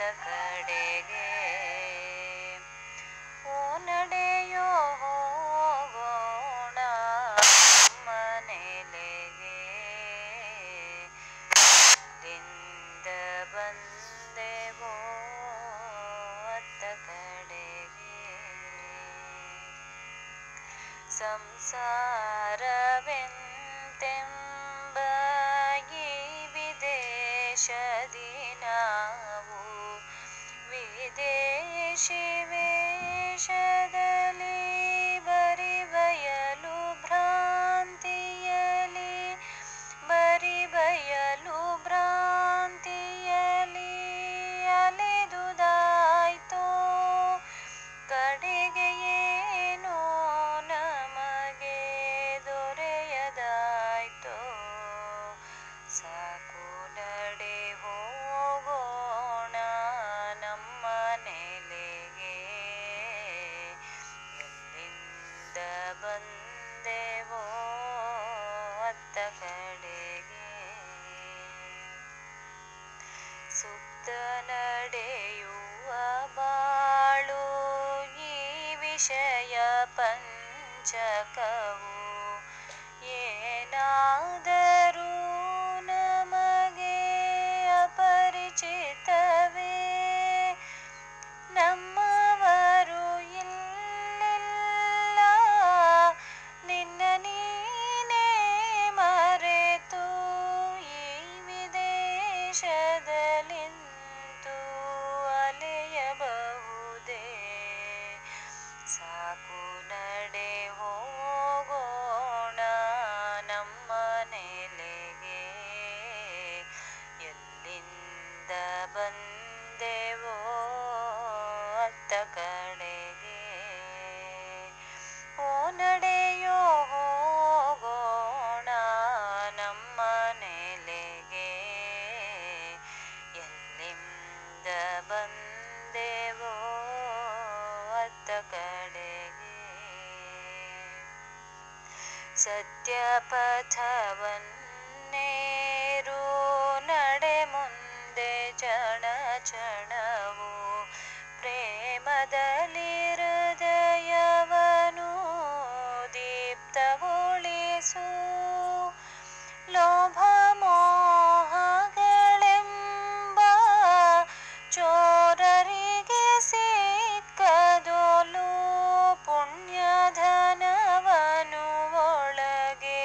ಕಡೆಗೆ ಓ ನಡೆಯೋ ಹೋಗೋಣ ಮನೆಲೆಗೆ ಲಿಂದ ಬಂದೆವೋ ಅತ್ತ ಕಡೆಗೆ ಸಂಸಾರವೆಂತೆಂಬ ಈ ವಿದೇಶದಿ ನಾವು ವಿದೇಶಿ ವೇಷದಲ್ಲಿ ಬರಿಬಯಲು ಭ್ರಾಂತಿಯಲಿ ಬರಿಬಯಲು ಭ್ರಾಂತಿಯಲಿ ಅಲೆದುದಾಯ್ತೋ ಕಡೆಗೆ ಏನೋ ನಮಗೆ ದೊರೆಯದಾಯ್ತೋ ಸಾಕು ನಡೆ ಹೋಗೋಣ ನಮ್ಮ ನೆಲೆಗೆ ಎಲ್ಲಿಂದ ಬಂದೆವೋ ಅತ್ತ ಕಡೆಗೆ ಸುತ್ತ ನಡೆಯುವ ಬಾಳು ಈ ವಿಷಯ ಪಂಚಕವು ಏನಾದರೂ ನಮಗೆ ಅಪರಿಚಿತವೇ ನಮ್ಮವರು ಇಲ್ಲಿಲ್ಲ ನಿನ್ನ ನೀನೇ ಮರೆತು ಈ ವಿದೇಶದಲ್ಲಿಂದು ಅಲೆಯಬಹುದೇ ಸಾಕು ನಡೆ ಹೋಗೋಣ ನಮ್ಮ ನೆಲೆಗೆ ಎಲ್ಲಿಂದ ಬಂದೆವೋ ಅತ್ತ ಕಡೆಗೆ ಓ ನಡೆಯೋ ಹೋಗೋಣ ನಮ್ಮ ನೆಲೆಗೆ ಎಲ್ಲಿಂದ ಬಂದೆವೋ ಅತ್ತ ಕಡೆಗೆ ಸತ್ಯಪಥವನ್ನೇರು ನಡೆ ಮುಂದೆ ಚಣ ಚಣವು ಪ್ರೇಮದಲ್ಲಿ ಹೃದಯವನು ದೀಪ್ತಗೊಳಿಸು ಲೋಭ ಮೋಹಗಳೆಂಬ ಚೋರರಿಗೆ ಸಿಕ್ಕದೊಲು ಪುಣ್ಯಧನವನು ಒಳಗೆ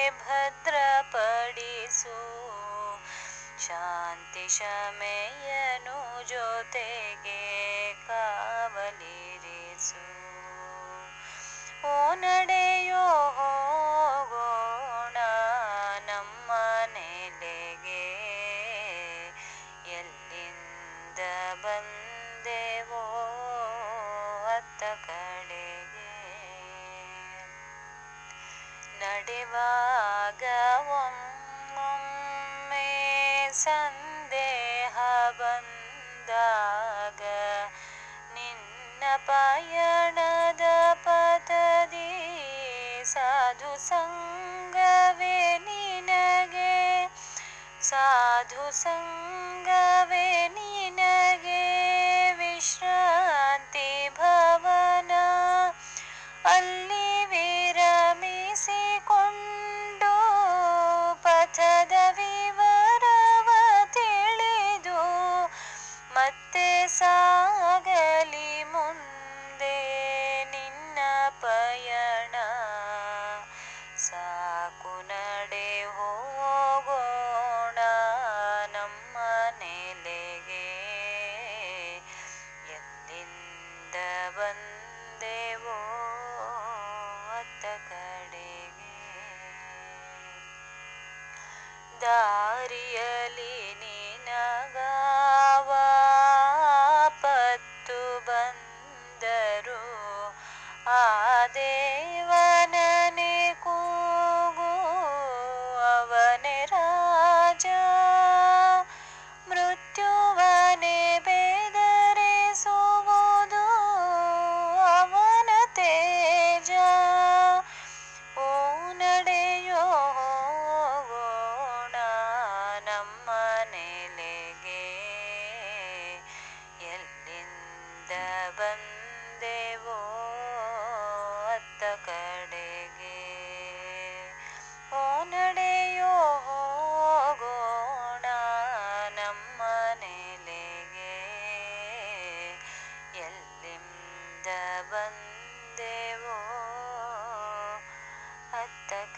ಭದ್ರಪಡಿಸು ಶಾಂತಿ ಶಮೆಯನು ಜೊತೆಗೆ ಕಾವಲಿರಿಸು ಓ ನಡೆಯೋ ಹೋಗೋಣ ನಮ್ಮ ನೆಲೆಗೆ ಎಲ್ಲಿಂದ ಬಂದೆವೋ ಅತ್ತ ಕಡೆಗೆ ನಡೆವಾಗ ಒಮ್ಮೊಮ್ಮೆ ಸಂದೇಹ ಬಂದಾಗ ನಿನ್ನ ಪಯಣದ ಪದದಿ ಸಾಧು ಸಂಗವೇ ನಿನಗೆ ಸಾಧು ಸಂಗವೇ ನಿನಗೆ ವಿಶ್ರಾಂತಿ ಭವನ ಅಲ್ಲಿ ವಿರಮಿಸಿಕೊಂಡು ಪಥದ ವಿವರವ ತಿಳಿದು ಮತ್ತೆ ಸಾಗಲಿ ಮುಂದೆ ನಿನ್ನ ಪಯಣ ಸಾಕು ನಡೆ ಹೋಗೋಣ ನಮ್ಮ ಬಂದೆವೋ ಅತ್ತ